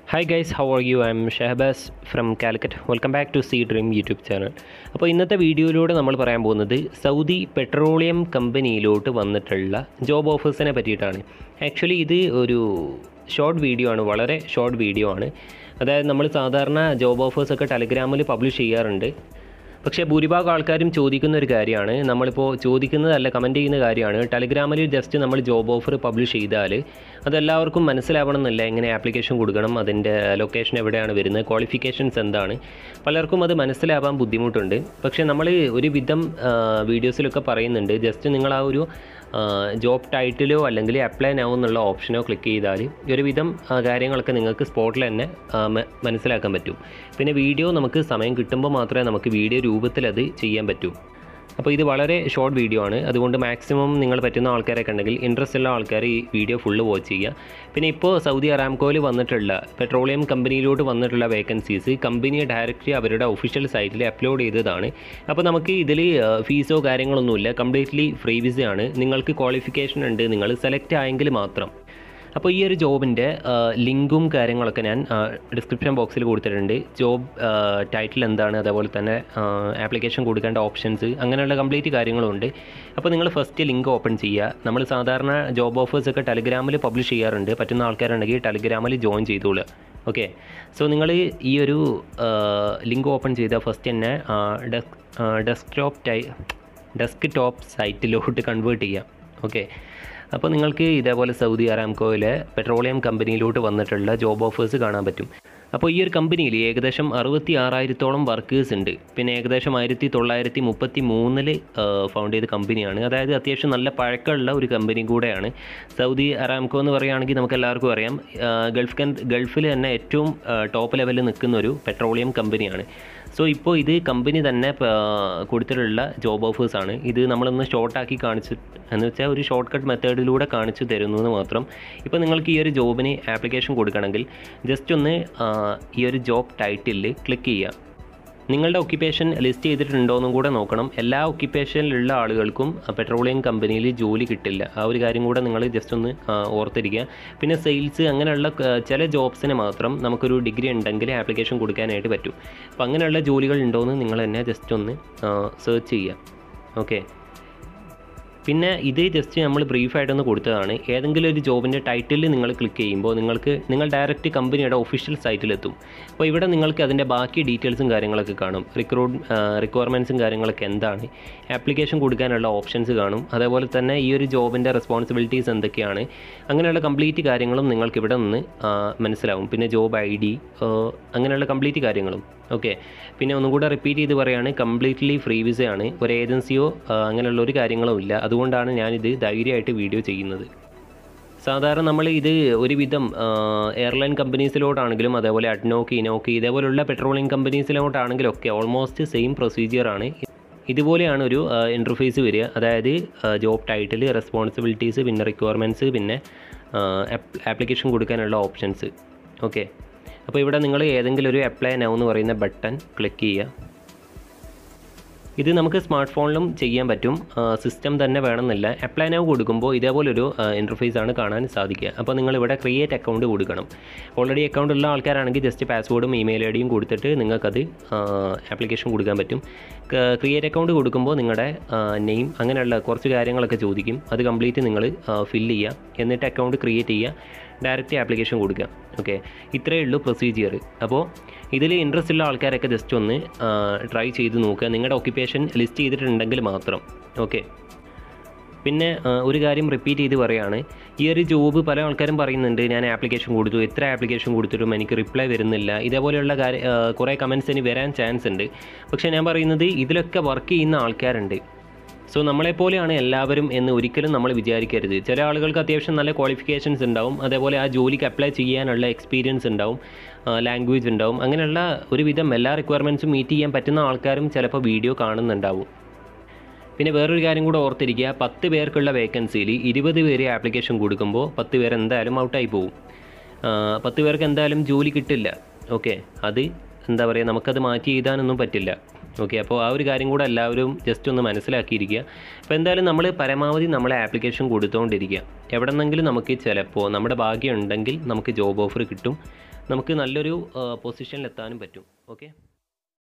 hi guys how are you I am Shahabaz from Calicut welcome back to C dream YouTube channel അപ്പോൾ ഇന്നത്തെ വീഡിയോയിലൂടെ നമ്മൾ പറയാൻ പോകുന്നത് സൗദി പെട്രോളിയം കമ്പനിയിലോട്ട് വന്നിട്ടുള്ള ജോബ് ഓഫേഴ്സിനെ പറ്റിയിട്ടാണ് ആക്ച്വലി ഇത് ഒരു ഷോർട്ട് വീഡിയോ ആണ് വളരെ ഷോർട്ട് വീഡിയോ ആണ് അതായത് നമ്മൾ സാധാരണ ജോബ് ഓഫേഴ്സൊക്കെ ടെലഗ്രാമിൽ പബ്ലിഷ് ചെയ്യാറുണ്ട് പക്ഷേ ഭൂരിഭാഗം ആൾക്കാരും ചോദിക്കുന്ന ഒരു കാര്യമാണ് നമ്മളിപ്പോൾ ചോദിക്കുന്നതല്ല കമൻറ്റ് ചെയ്യുന്ന കാര്യമാണ് ടെലഗ്രാമിൽ ജസ്റ്റ് നമ്മൾ ജോബ് ഓഫർ പബ്ലിഷ് ചെയ്താൽ അതെല്ലാവർക്കും മനസ്സിലാവണം എന്നില്ല എങ്ങനെ ആപ്ലിക്കേഷൻ കൊടുക്കണം അതിൻ്റെ ലൊക്കേഷൻ എവിടെയാണ് വരുന്നത് ക്വാളിഫിക്കേഷൻസ് എന്താണ് പലർക്കും അത് മനസ്സിലാവാൻ ബുദ്ധിമുട്ടുണ്ട് പക്ഷേ നമ്മൾ ഒരു വിധം വീഡിയോസിലൊക്കെ പറയുന്നുണ്ട് ജസ്റ്റ് നിങ്ങൾ ആ ഒരു ജോബ് ടൈറ്റിലോ അല്ലെങ്കിൽ അപ്ലൈ നൗ എന്നുള്ള ഓപ്ഷനോ ക്ലിക്ക് ചെയ്താൽ ഒരുവിധം ആ, കാര്യങ്ങളൊക്കെ നിങ്ങൾക്ക് സ്പോട്ടിൽ തന്നെ ആ, മ- മനസ്സിലാക്കാൻ പറ്റും പിന്നെ വീഡിയോ നമുക്ക് സമയം കിട്ടുമ്പോൾ മാത്രമേ നമുക്ക് വീഡിയോ രൂപത്തിൽ അത് ചെയ്യാൻ പറ്റൂ അപ്പോൾ ഇത് വളരെ ഷോർട്ട് വീഡിയോ ആണ് അതുകൊണ്ട് മാക്സിമം നിങ്ങൾ പറ്റുന്ന ആൾക്കാരൊക്കെ ഉണ്ടെങ്കിൽ ഇൻട്രസ്റ്റ് ഉള്ള ആൾക്കാർ ഈ വീഡിയോ ഫുള്ള് വാച്ച് ചെയ്യുക പിന്നെ ഇപ്പോൾ സൗദി അറാംകോയിൽ വന്നിട്ടുള്ള പെട്രോളിയം കമ്പനിയിലോട്ട് വന്നിട്ടുള്ള വേക്കൻസീസ് കമ്പനി ഡയറക്റ്റ്ലി അവരുടെ ഒഫീഷ്യൽ സൈറ്റിൽ അപ്ലോഡ് ചെയ്തതാണ് അപ്പോൾ നമുക്ക് ഇതിൽ ഫീസോ കാര്യങ്ങളൊന്നുമില്ല കംപ്ലീറ്റ്ലി ഫ്രീ വിസയാണ് നിങ്ങൾക്ക് ക്വാളിഫിക്കേഷൻ ഉണ്ട് നിങ്ങൾ സെലക്ട് ആയെങ്കിൽ മാത്രം അപ്പോൾ ഈ ഒരു ജോബിൻ്റെ ലിങ്കും കാര്യങ്ങളൊക്കെ ഞാൻ ഡിസ്ക്രിപ്ഷൻ ബോക്സിൽ കൊടുത്തിട്ടുണ്ട് ജോബ് ടൈറ്റിൽ എന്താണ് അതേപോലെ തന്നെ ആപ്ലിക്കേഷൻ കൊടുക്കേണ്ട ഓപ്ഷൻസ് അങ്ങനെയുള്ള കംപ്ലീറ്റ് കാര്യങ്ങളുണ്ട് അപ്പോൾ നിങ്ങൾ ഫസ്റ്റ് ലിങ്ക് ഓപ്പൺ ചെയ്യുക നമ്മൾ സാധാരണ ജോബ് ഓഫേഴ്സ് ഒക്കെ ടെലഗ്രാമിൽ പബ്ലിഷ് ചെയ്യാറുണ്ട് പറ്റുന്ന ആൾക്കാരുണ്ടെങ്കിൽ ടെലഗ്രാമിൽ ജോയിൻ ചെയ്തോളുക ഓക്കെ സോ നിങ്ങൾ ഈ ഒരു ലിങ്ക് ഓപ്പൺ ചെയ്താൽ ഫസ്റ്റ് തന്നെ ഡെസ്ക് ഡെസ്ക്ടോപ്പ് ടൈ ഡെസ്ക് ടോപ്പ് സൈറ്റിലോട്ട് കൺവേർട്ട് ചെയ്യാം ഓക്കെ അപ്പോൾ നിങ്ങൾക്ക് ഇതേപോലെ സൗദി അറാംകോയിലെ പെട്രോളിയം കമ്പനിയിലോട്ട് വന്നിട്ടുള്ള ജോബ് ഓഫേഴ്സ് കാണാൻ പറ്റും അപ്പോൾ ഈ ഒരു കമ്പനിയിൽ ഏകദേശം അറുപത്തി ആറായിരത്തോളം വർക്കേഴ്സ് ഉണ്ട് പിന്നെ ഏകദേശം ആയിരത്തി തൊള്ളായിരത്തി മുപ്പത്തി മൂന്നിൽ ഫൗണ്ട് ചെയ്ത കമ്പനിയാണ് അതായത് അത്യാവശ്യം നല്ല പഴക്കമുള്ള ഒരു കമ്പനി കൂടെയാണ് സൗദി അറാംകോ എന്ന് പറയുകയാണെങ്കിൽ നമുക്ക് എല്ലാവർക്കും അറിയാം ആ, ഗൾഫ് കൺ ഗൾഫിൽ തന്നെ ഏറ്റവും ടോപ്പ് ലെവലിൽ നിൽക്കുന്ന ഒരു പെട്രോളിയം കമ്പനിയാണ് സോ ഇപ്പോൾ ഇത് കമ്പനി തന്നെ ആ, കൊടുത്തിട്ടുള്ള ജോബ് ഓഫേഴ്സാണ് ഇത് നമ്മളൊന്ന് ഷോർട്ടാക്കി കാണിച്ചു എന്ന് വെച്ചാൽ ഒരു ഷോർട്ട് കട്ട് മെത്തേഡിലൂടെ കാണിച്ചു തരുന്നു എന്ന് മാത്രം ഇപ്പോൾ നിങ്ങൾക്ക് ഈ ഒരു ജോബിന് ആപ്ലിക്കേഷൻ കൊടുക്കണമെങ്കിൽ ജസ്റ്റ് ഒന്ന് ആ, ഈ ഒരു ജോബ് ടൈറ്റിലിൽ ക്ലിക്ക് ചെയ്യുക നിങ്ങളുടെ ഒക്യുപ്പേഷൻ ലിസ്റ്റ് ചെയ്തിട്ടുണ്ടോ എന്നും കൂടെ നോക്കണം എല്ലാ ഒക്യുപ്പേഷനിലുള്ള ആളുകൾക്കും പെട്രോളിയം കമ്പനിയിൽ ജോലി കിട്ടില്ല ആ ഒരു കാര്യം കൂടെ നിങ്ങൾ ജസ്റ്റ് ഒന്ന് ആ, ഓർത്തിരിക്കുക പിന്നെ സെയിൽസ് അങ്ങനെയുള്ള ആ, ചില ജോബ്സിന് മാത്രം നമുക്കൊരു ഡിഗ്രി ഉണ്ടെങ്കിൽ ആപ്ലിക്കേഷൻ കൊടുക്കാനായിട്ട് പറ്റും അപ്പോൾ അങ്ങനെയുള്ള ജോലികൾ ഉണ്ടോയെന്ന് നിങ്ങൾ തന്നെ ജസ്റ്റ് ഒന്ന് സെർച്ച് ചെയ്യുക ഓക്കെ പിന്നെ ഇത് ജസ്റ്റ് നമ്മൾ ബ്രീഫായിട്ടൊന്ന് കൊടുത്തതാണ് ഏതെങ്കിലും ഒരു ജോബിൻ്റെ ടൈറ്റിൽ നിങ്ങൾ ക്ലിക്ക് ചെയ്യുമ്പോൾ നിങ്ങൾക്ക് നിങ്ങൾ ഡയറക്റ്റ് കമ്പനിയുടെ ഒഫീഷ്യൽ സൈറ്റിലെത്തും അപ്പോൾ ഇവിടെ നിങ്ങൾക്ക് അതിൻ്റെ ബാക്കി ഡീറ്റെയിൽസും കാര്യങ്ങളൊക്കെ കാണും റിക്രൂട്ട് റിക്വയർമെൻറ്റ്സും കാര്യങ്ങളൊക്കെ എന്താണ് ആപ്ലിക്കേഷൻ കൊടുക്കാനുള്ള ഓപ്ഷൻസ് കാണും അതേപോലെ തന്നെ ഈ ഒരു ജോബിൻ്റെ റെസ്പോൺസിബിലിറ്റീസ് എന്തൊക്കെയാണ് അങ്ങനെയുള്ള കംപ്ലീറ്റ് കാര്യങ്ങളും നിങ്ങൾക്ക് ഇവിടെ നിന്ന് ആ, മനസ്സിലാവും പിന്നെ ജോബ് ഐ ഡി അങ്ങനെയുള്ള കംപ്ലീറ്റ് കാര്യങ്ങളും ഓക്കെ പിന്നെ ഒന്നും കൂടെ റിപ്പീറ്റ് ചെയ്ത് പറയാണ് കംപ്ലീറ്റ്ലി ഫ്രീ വിസയാണ് ഒരു ഏജൻസിയോ ആ, അങ്ങനെയുള്ള ഒരു കാര്യങ്ങളും ഇല്ല അതുകൊണ്ടാണ് ഞാനിത് ധൈര്യമായിട്ട് വീഡിയോ ചെയ്യുന്നത് സാധാരണ നമ്മൾ ഇത് ഒരുവിധം എയർലൈൻ കമ്പനീസിലോട്ടാണെങ്കിലും അതേപോലെ അഡ്നോക്ക് ഇനോക്ക് ഇതേപോലുള്ള പെട്രോളിയം കമ്പനീസിലോട്ടാണെങ്കിലും ഒക്കെ ഓൾമോസ്റ്റ് സെയിം പ്രൊസീജിയറാണ് ഇതുപോലെയാണ് ഒരു ഇൻ്റർഫേസ് വരിക അതായത് ജോബ് ടൈറ്റിൽ റെസ്പോൺസിബിലിറ്റീസ് പിന്നെ റിക്വയർമെൻറ്റ്സ് പിന്നെ ആപ്ലിക്കേഷൻ കൊടുക്കാനുള്ള ഓപ്ഷൻസ് ഓക്കെ അപ്പോൾ ഇവിടെ നിങ്ങൾ ഏതെങ്കിലും ഒരു അപ്ലൈ നൗ എന്ന് പറയുന്ന ബട്ടൺ ക്ലിക്ക് ചെയ്യുക ഇത് നമുക്ക് സ്മാർട്ട് ഫോണിലും ചെയ്യാൻ പറ്റും സിസ്റ്റം തന്നെ വേണമെന്നില്ല അപ്ലൈ നൗ കൊടുക്കുമ്പോൾ ഇതേപോലൊരു ഇൻ്റർഫേസ് ആണ് കാണാൻ സാധിക്കുക അപ്പോൾ നിങ്ങൾ ഇവിടെ ക്രിയേറ്റ് അക്കൗണ്ട് കൊടുക്കണം ഓൾറെഡി അക്കൗണ്ട് ഉള്ള ആൾക്കാരാണെങ്കിൽ ജസ്റ്റ് പാസ്വേഡും ഇമെയിൽ ഐ ഡിയും കൊടുത്തിട്ട് നിങ്ങൾക്കത് ആപ്ലിക്കേഷൻ കൊടുക്കാൻ പറ്റും ക്രിയേറ്റ് അക്കൗണ്ട് കൊടുക്കുമ്പോൾ നിങ്ങളുടെ നെയിം അങ്ങനെയുള്ള കുറച്ച് കാര്യങ്ങളൊക്കെ ചോദിക്കും അത് കംപ്ലീറ്റ് നിങ്ങൾ ഫില്ല് ചെയ്യുക എന്നിട്ട് അക്കൗണ്ട് ക്രിയേറ്റ് ചെയ്യുക ഡയറക്റ്റ് ആപ്ലിക്കേഷൻ കൊടുക്കുക ഓക്കെ ഇത്രയേ ഉള്ളൂ പ്രൊസീജിയർ അപ്പോൾ ഇതിൽ ഇൻട്രസ്റ്റ് ഉള്ള ആൾക്കാരൊക്കെ ജസ്റ്റ് ഒന്ന് ട്രൈ ചെയ്ത് നോക്കുക നിങ്ങളുടെ ഒക്യുപ്പേഷൻ ലിസ്റ്റ് ചെയ്തിട്ടുണ്ടെങ്കിൽ മാത്രം ഓക്കെ പിന്നെ ആ, ഒരു കാര്യം റിപ്പീറ്റ് ചെയ്ത് പറയുകയാണ് ഈ ഒരു ജോബ് പല ആൾക്കാരും പറയുന്നുണ്ട് ഞാൻ ആപ്ലിക്കേഷൻ കൊടുത്തു എത്ര ആപ്ലിക്കേഷൻ കൊടുത്തിട്ടും എനിക്ക് റിപ്ലൈ വരുന്നില്ല ഇതേപോലെയുള്ള കാര്യം ആ, കുറേ കമൻറ്റ്സ് ഇനി വരാൻ ചാൻസ് ഉണ്ട് പക്ഷേ ഞാൻ പറയുന്നത് ഇതിലൊക്കെ വർക്ക് ചെയ്യുന്ന ആൾക്കാരുണ്ട് സോ നമ്മളെപ്പോലെയാണ് എല്ലാവരും എന്ന് ഒരിക്കലും നമ്മൾ വിചാരിക്കരുത് ചില ആളുകൾക്ക് അത്യാവശ്യം നല്ല ക്വാളിഫിക്കേഷൻസ് ഉണ്ടാവും അതേപോലെ ആ ജോലിക്ക് അപ്ലൈ ചെയ്യാനുള്ള എക്സ്പീരിയൻസ് ഉണ്ടാവും ലാംഗ്വേജ് ഉണ്ടാവും അങ്ങനെയുള്ള ഒരുവിധം എല്ലാ റിക്വയർമെൻറ്റ്സും മീറ്റ് ചെയ്യാൻ പറ്റുന്ന ആൾക്കാരും ചിലപ്പോൾ വീഡിയോ കാണുന്നുണ്ടാവും പിന്നെ വേറൊരു കാര്യം കൂടെ ഓർത്തിരിക്കുക പത്ത് പേർക്കുള്ള വേക്കൻസിയിൽ ഇരുപത് പേര് ആപ്ലിക്കേഷൻ കൊടുക്കുമ്പോൾ പത്ത് പേർ എന്തായാലും ഔട്ടായി പോകും ആ, പത്ത് പേർക്ക് എന്തായാലും ജോലി കിട്ടില്ല ഓക്കെ അത് എന്താ പറയുക നമുക്കത് മാറ്റി എഴുതാനൊന്നും പറ്റില്ല ഓക്കെ അപ്പോൾ ആ ഒരു കാര്യം കൂടെ എല്ലാവരും ജസ്റ്റ് ഒന്ന് മനസ്സിലാക്കിയിരിക്കുക അപ്പോൾ എന്തായാലും നമ്മൾ പരമാവധി നമ്മളെ ആപ്ലിക്കേഷൻ കൊടുത്തുകൊണ്ടിരിക്കുക എവിടെ നിന്നെങ്കിലും നമുക്ക് ചിലപ്പോൾ നമ്മുടെ ഭാഗ്യം ഉണ്ടെങ്കിൽ നമുക്ക് ജോബ് ഓഫർ കിട്ടും നമുക്ക് നല്ലൊരു പൊസിഷനിലെത്താനും പറ്റും ഓക്കെ